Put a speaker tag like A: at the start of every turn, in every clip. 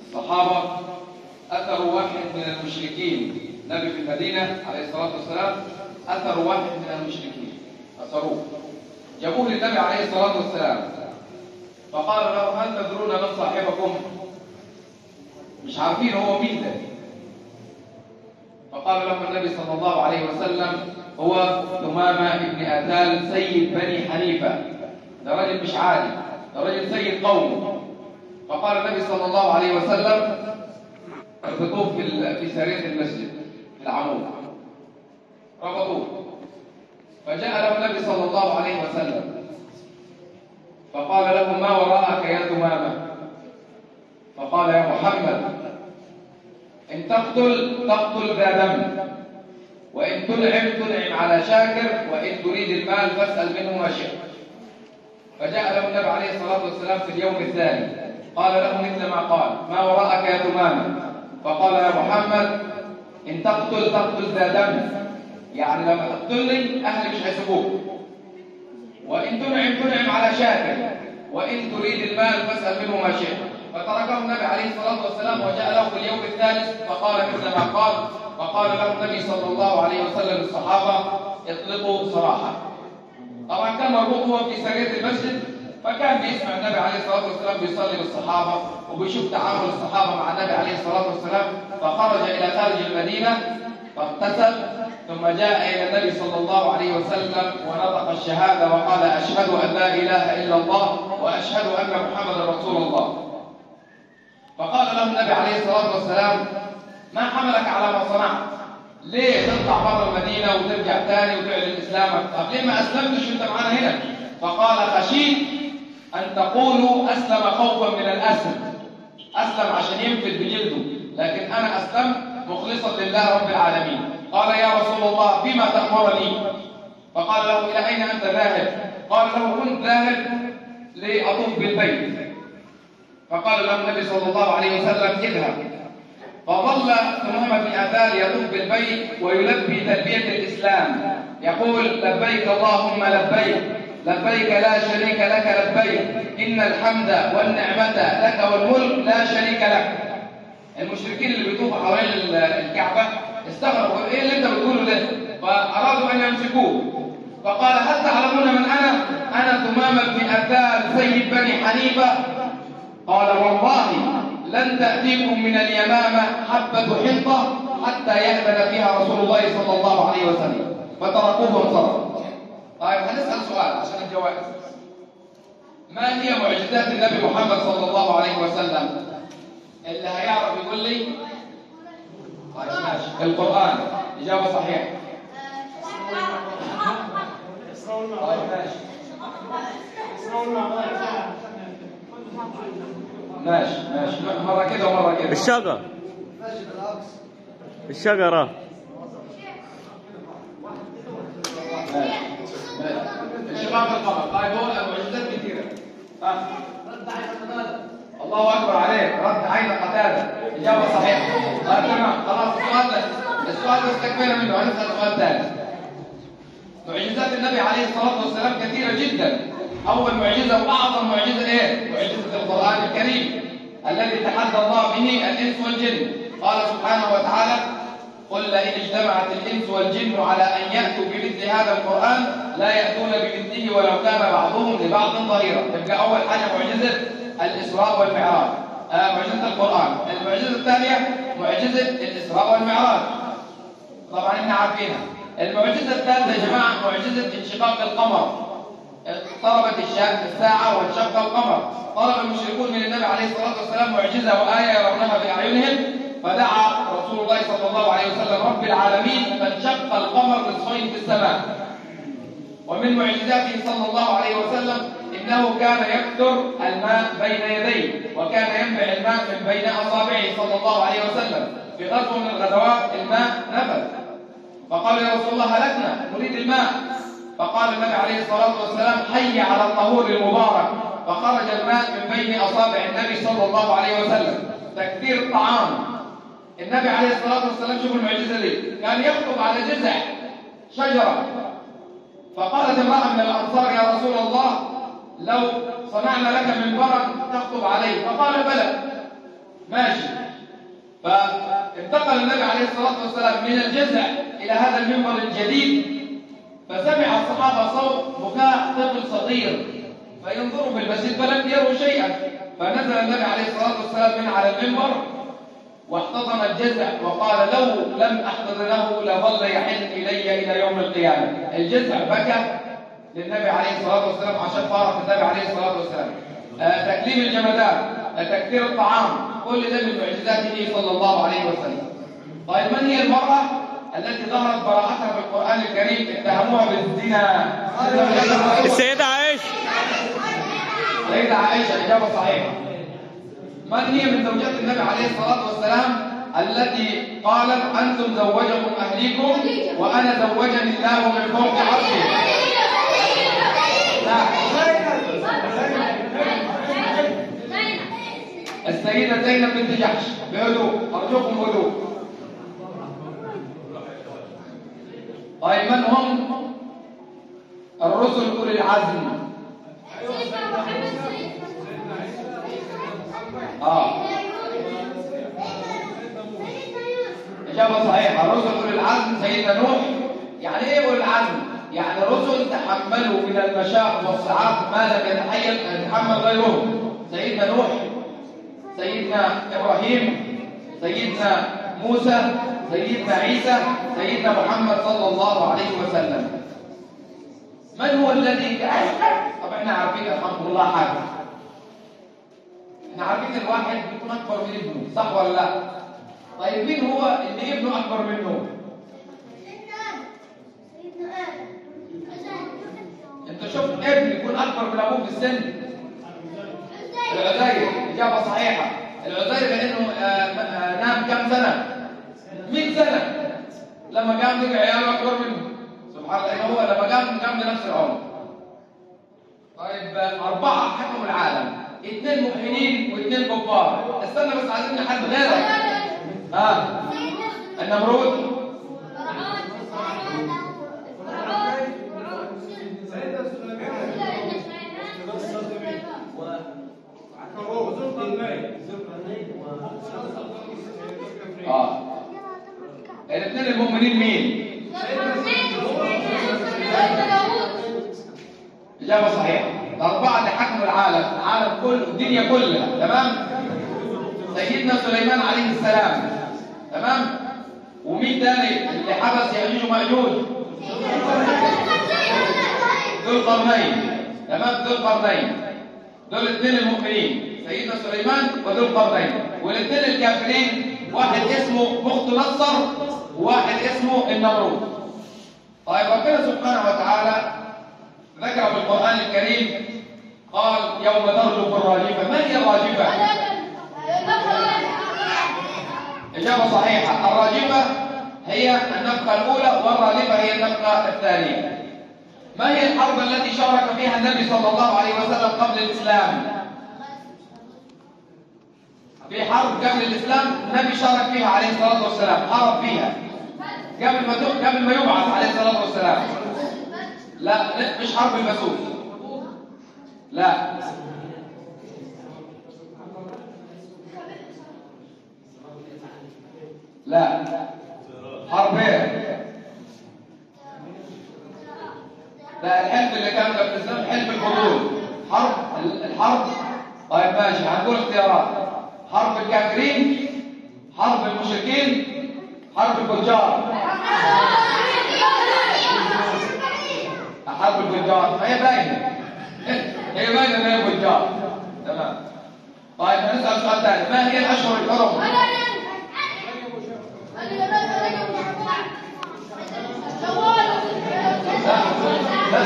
A: الصحابة أثروا واحد من المشركين نبي في المدينة عليه الصلاة والسلام أثروا واحد من المشركين أثروه جابوه للنبي عليه الصلاة والسلام فقال له هل تدرون من صاحبكم مش عارفين هو مين ده فقال له النبي صلى الله عليه وسلم هو ثمامة بن أتال سيد بني حنيفة ده راجل مش عادي ده راجل سيد قومه فقال النبي صلى الله عليه وسلم اربطوه في في سرير المسجد في العمود ربطوه فجاء له النبي صلى الله عليه وسلم فقال له ما وراءك يا ثمامة فقال يا محمد إن تقتل تقتل ذا دم وإن تنعم تنعم على شاكر وإن تريد المال فاسأل منه ما شئت فجاء له النبي عليه الصلاة والسلام في اليوم الثاني قال له مثل ما قال ما وراءك يا ثمامة فقال يا محمد إن تقتل تقتل ذا دم يعني لما تقتلني أهلي مش هيسيبوك وإن تنعم تنعم على شاكر وإن تريد المال فاسأل منه ما شئت فتركه النبي عليه الصلاة والسلام وجاء له في اليوم الثالث فقال مثل ما قال فقال له النبي صلى الله عليه وسلم للصحابة اطلقوا سراحا طبعا كان مربوط هو في سرية المسجد فكان بيسمع النبي عليه الصلاة والسلام بيصلي بالصحابة وبيشوف تعامل الصحابة مع النبي عليه الصلاة والسلام فخرج إلى خارج المدينة فاغتسل ثم جاء إلى النبي صلى الله عليه وسلم ونطق الشهادة وقال أشهد أن لا إله إلا الله وأشهد أن محمدا رسول الله فقال له النبي عليه الصلاة والسلام ما حملك على ما صنعت ليه تطلع بره المدينة وترجع تاني وتعلن إسلامك طب ليه ما أسلمتش وأنت معانا هنا فقال خشيت أن تقولوا أسلم خوفا من الأسد أسلم عشان ينفذ بجلده لكن أنا أسلمت مخلصا لله رب العالمين قال يا رسول الله بما تأمرني فقال له إلى أين أنت ذاهب قال له كنت ذاهب لأطوف بالبيت فقال له النبي صلى الله عليه وسلم اذهب فظل ثمامة بن أثار يطوف بالبيت ويلبي تلبية الإسلام يقول لبيك اللهم لبيك لبيك لا شريك لك لبيك إن الحمد والنعمة لك والملك لا شريك لك المشركين اللي بيطوفوا حوالين الكعبة استغربوا ايه اللي انت بتقوله ده فأرادوا أن يمسكوه فقال هل تعلمون من أنا؟ أنا ثمامة بن أثار سيد بني حنيفة قال والله لن تأتيكم من اليمامة حبة حنطة حتى يأذن فيها رسول الله صلى الله عليه وسلم فتركوه وانصرفوا طيب هنسأل سؤال عشان الجوائز ما هي معجزات النبي محمد صلى الله عليه وسلم اللي هيعرف يقول لي طيب ماشي القرآن إجابة صحيحة طيب ماشي ماشي ماشي مرة كده ومرة كده
B: الشجر الشجرة
A: ماشي ماشي انشقاق القمر طيب هو معجزات كثيرة ها الله أكبر عليك رد عين قتادة إجابة صحيحة طيب تمام خلاص السؤال ده السؤال ده استكملنا منه هنسأل سؤال ثاني معجزات النبي عليه الصلاة والسلام كثيرة جدا أول معجزة وأعظم معجزة إيه؟ معجزة القرآن الكريم الذي تحدى الله به الإنس والجن قال سبحانه وتعالى قل لئن اجتمعت الإنس والجن على أن يأتوا بمثل هذا القرآن لا يأتون بمثله ولو كان بعضهم لبعض ظهيرا تبقى أول حاجة معجزة الإسراء والمعراج آه معجزة القرآن المعجزة الثانية معجزة الإسراء والمعراج طبعا احنا عارفينها المعجزة الثالثة يا جماعة معجزة انشقاق القمر اقتربت الساعة وانشق القمر طلب المشركون من النبي عليه الصلاة والسلام معجزة وآية يرونها بأعينهم فدعا رسول الله صلى الله عليه وسلم رب العالمين فانشق القمر نصفين في السماء ومن معجزاته صلى الله عليه وسلم إنه كان يكثر الماء بين يديه وكان ينبع الماء من بين أصابعه صلى الله عليه وسلم في غزوة من الغزوات الماء نفذ فقال يا رسول الله هلكنا نريد الماء فقال النبي عليه الصلاة والسلام حي على الطهور المبارك فخرج الماء من بين أصابع النبي صلى الله عليه وسلم تكثير الطعام النبي عليه الصلاة والسلام شوفوا المعجزة دي كان يخطب على جذع شجرة فقالت امرأة من الأنصار يا رسول الله لو صنعنا لك منبرا تخطب عليه فقال بلى ماشي فانتقل النبي عليه الصلاة والسلام من الجزع إلى هذا المنبر الجديد فسمع الصحابة صوت بكاء طفل صغير فينظروا في المسجد فلم يروا شيئا فنزل النبي عليه الصلاة والسلام من على المنبر واحتضن الجزع وقال لو لم أحتضنه لظل يحن إلي إلى يوم القيامة الجزع بكى للنبي عليه الصلاة والسلام عشان فارق النبي عليه الصلاة والسلام آه تكليم الجمادات آه تكثير الطعام كل ده من معجزاته صلى الله عليه وسلم طيب من هي المرأة التي ظهرت براءتها في القرآن الكريم اتهموها بالزنا
B: السيدة عائشة
A: سيدة عائشة إجابة صحيحة من هي من زوجات النبي عليه الصلاة والسلام التي قالت أنتم زوجكم أهليكم وأنا زوجني الله من فوق عرشي لا السيدة زينب بنت جحش بهدوء أرجوكم هدوء طيب من هم الرسل أولي العزم آه إجابة صحيحة الرسل أولي العزم سيدنا نوح يعني إيه أولي العزم؟ يعني رسل تحملوا من المشاق والصعاب ما لم يتحيل يتحمل غيرهم سيدنا نوح سيدنا إبراهيم سيدنا موسى سيدنا عيسى سيدنا محمد صلى الله عليه وسلم من هو الذي طب احنا عارفين الحمد لله حاجه احنا عارفين الواحد بيكون اكبر من ابنه صح ولا لا طيب مين هو اللي ابنه اكبر منه انت شفت ابن يكون اكبر من ابوه في السن العزير اجابه صحيحه العزير لانه آه آه نام كم سنه 100 سنه لما قام لقى عياله اكبر منه سبحان الله هو لما قام قام بنفس العمر طيب أربعة حكموا العالم اثنين مؤمنين واثنين كفار استنى بس عايزين حد غيرك ها آه. النمرود اه الاثنين المؤمنين مين؟ إجابة صحيحة الأربعة اللي حكموا العالم العالم كله الدنيا كلها تمام سيدنا سليمان عليه السلام تمام ومين تاني اللي حبس يأجوج ومأجوج ذو القرنين تمام ذو القرنين دول الاثنين المؤمنين سيدنا سليمان وذو القرنين والاثنين الكافرين واحد اسمه بخت نصر وواحد اسمه النمرود طيب ربنا سبحانه وتعالى ذكر في القرآن الكريم قال يوم ترجف الراجفة ما هي الراجفة؟ إجابة صحيحة الراجفة هي النفقة الأولى والراجفة هي النفقة الثانية ما هي الحرب التي شارك فيها النبي صلى الله عليه وسلم قبل الإسلام؟ في حرب قبل الإسلام النبي شارك فيها عليه الصلاة والسلام حرب فيها قبل ما قبل ما يبعث عليه الصلاة والسلام لا, لا مش حرب البسوس لا لا حرب ايه لا الحلف اللي كان قبل الاسلام حلف الحدود حرب الحرب طيب ماشي هنقول اختيارات حرب الكافرين حرب المشركين حرب الفجار حرب الفجار هي باينه هي باينه ان هي فجار تمام طيب هنسال سؤال ثاني ما هي الاشهر الحرم لا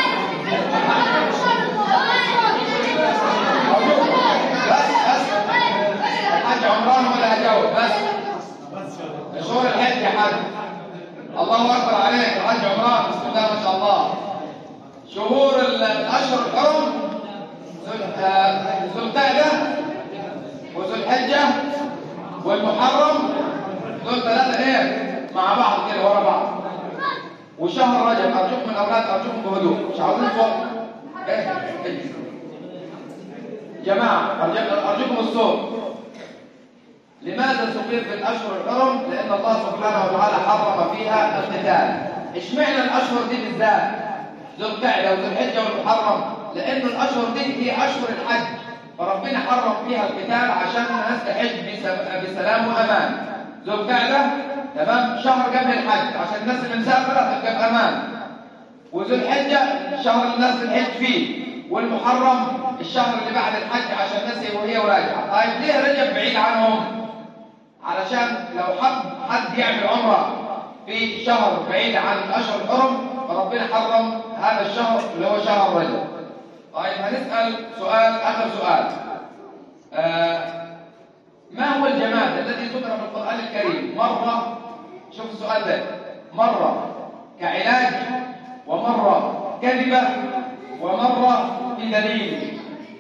A: بس بس الحاج عمران ولا هجاوب بس شهور الحج يا حاج الله اكبر عليك الحاج عمران بسم الله ما شاء الله شهور الاشهر الحرم ذو القعده وذو الحجه والمحرم دول ثلاثه ايه مع بعض كده ورا بعض وشهر رجب ارجوكم الاولاد ارجوكم بهدوء مش عاوزين صوت جماعه ارجوكم الصوت لماذا سقيت في الاشهر الحرم لان الله سبحانه وتعالى حرم فيها القتال اشمعنى الاشهر دي بالذات ذو القعده وذو الحجه والمحرم لان الاشهر دي هي اشهر الحج فربنا حرم فيها القتال عشان الناس تحج بس- بسلام وامان ذو القعده تمام شهر قبل الحج عشان الناس اللي مسافره تبقى بامان وذو الحجة شهر الناس الحج فيه والمحرم الشهر اللي بعد الحج عشان الناس وهي وراجعة طيب ليه رجب بعيد عنهم علشان لو حب حد يعمل عمرة في شهر بعيد عن الأشهر الحرم فربنا حرم هذا الشهر اللي هو شهر رجب طيب هنسأل سؤال آخر سؤال آه ما هو الجماد الذي ذكر في القرآن الكريم مرة شوف السؤال ده مرة كعلاج ومرة كذبة ومرة بدليل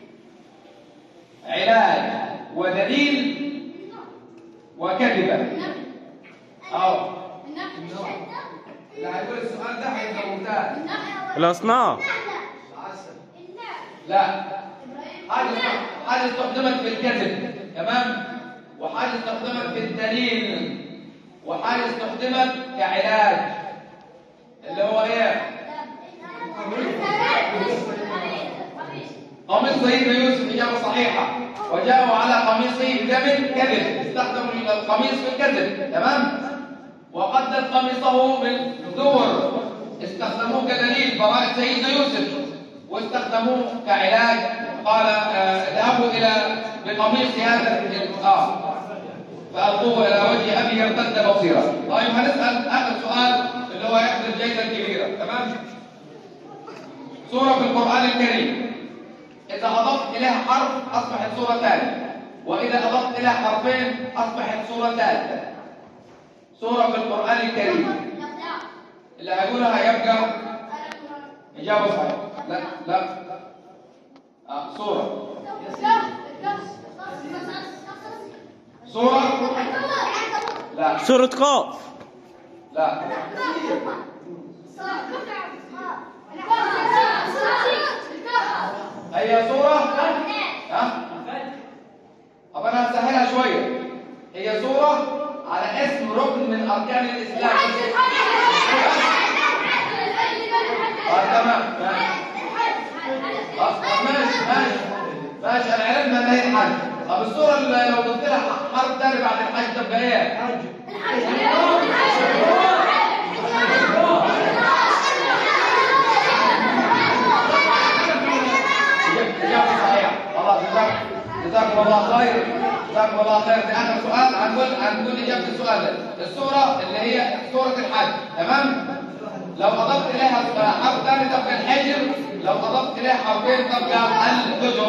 A: علاج ودليل وكذبة أو لا هيقول السؤال ده هيبقى ممتاز
B: الأصناف
A: لا حاجة حاجة استخدمت في الكذب تمام وحاجة استخدمت في الدليل وحاجة استخدمت كعلاج اللي هو ايه قميص سيدنا يوسف إجابة صحيحة وجاءوا على قميصه بدم كذب استخدموا القميص في الكذب تمام وقدت قميصه من دور استخدموه كدليل براءة سيدنا يوسف واستخدموه كعلاج قال آه، اذهبوا إلى بقميص هذا ال- آه فألقوه إلى وجه أبي يرتد بصيرا طيب هنسأل آخر سؤال اللي هو يحضر الجائزة الكبيرة تمام سورة في القرآن الكريم إذا أضفت إليها حرف أصبحت سورة ثانية وإذا أضفت إليها حرفين أصبحت سورة ثالثة سورة في القرآن الكريم اللي هيقولها يبقى إجابة صحيحة لا لا آه سورة سورة لا
B: سورة قاف
A: لا هي سورة ها طب أنا هسهلها شوية هي سورة على اسم ركن من أركان الإسلام آه تمام ماشي آه، طب ماشي ماشي ماشي أنا عرفنا إن هي الحج طب السورة اللي لو ضفت لها حرف تاني بعد الحج تبقى إيه؟ إجابة صحيحة خلاص جزاك جزاكم الله خير جزاكم الله خير في آخر سؤال هنقول هنقول إجابة السؤال ده السورة اللي هي سورة الحج تمام لو أضفت إليها حرف ثاني تبقى الحجر لو أضفت إليها حرفين تبقى الحجر